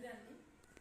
సభ్యురాల్ని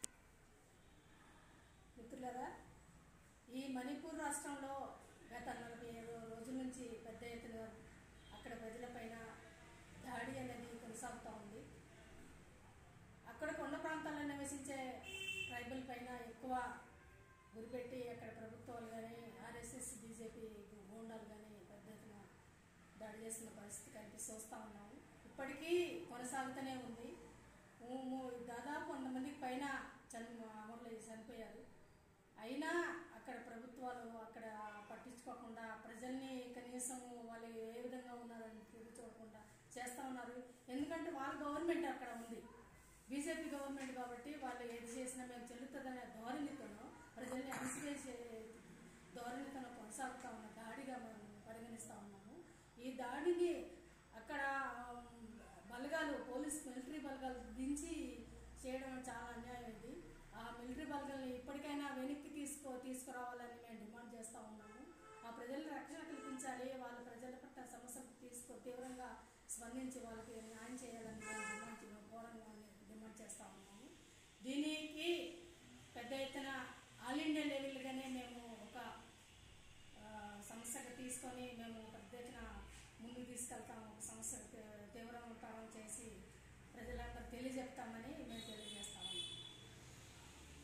మిత్రులారా ఈ మణిపూర్ రాష్ట్రంలో గత నలభై ఐదు రోజుల నుంచి పెద్ద ఎత్తున అక్కడ ప్రజలపైన దాడి అనేది కొనసాగుతూ ఉంది అక్కడ కొండ ప్రాంతాల్లో నివసించే ట్రైబల్ పైన ఎక్కువ గురిపెట్టి అక్కడ ప్రభుత్వాలు కానీ ఆర్ఎస్ఎస్ బీజేపీ గూండాలు కానీ పెద్ద ఎత్తున దాడి చేస్తున్న పరిస్థితి కనిపిస్తూ వస్తూ ఉన్నాము ఇప్పటికీ కొనసాగుతూనే ఉంది ఊ- ఊ- దాదాపు వంద మందికి పైన చని అమరులు చనిపోయారు అయినా అక్కడ ప్రభుత్వాలు అక్కడ పట్టించుకోకుండా ప్రజల్ని కనీసం వాళ్ళు ఏ విధంగా ఉన్నారని తిరిగి చూడకుండా చేస్తూ ఉన్నారు ఎందుకంటే వాళ్ళ గవర్నమెంట్ అక్కడ ఉంది బీజేపీ గవర్నమెంట్ కాబట్టి వాళ్ళు ఏది చేసినా మేము చెల్లుతుందనే ధోరణితోనో ప్రజల్ని అణిసివేసే ధోరణితోనో కొనసాగుతా ఉన్న దాడిగా మేము పరిగణిస్తూ ఉన్నాము ఈ దాడిని అక్కడ ఆమ్, బలగాలు పోలీస్ మిలిటరీ బలగాలు దించి చేయడం చాలా అన్యాయం ఇది ఆ మిలిటరీ బలగాల్ని ఇప్పటికైనా వెనక్కి తీసుకో తీసుకురావాలని మేము డిమాండ్ చేస్తూ ఉన్నాము ఆ ప్రజలకు రక్షణ కల్పించాలి వాళ్ళ ప్రజల పట్ల సమస్యలు తీసుకో తీవ్రంగా స్పందించి వాళ్ళకి న్యాయం చేయాలని మేము డిమాండ్ చే- ఘోరంగా డిమాండ్ చేస్తూ ఉన్నాము దీనికి పెద్ద ఎత్తున ఆల్ ఇండియా లెవెల్గానే మేము ఒక ఆ, సమస్యగా తీసుకొని మేము పెద్ద ఎత్తున ముందుకు తీసుకెళ్తాము ఒక సమస్య తీ- తీవ్రతరం చేసి ప్రజలందరూ తెలియజెప్తామని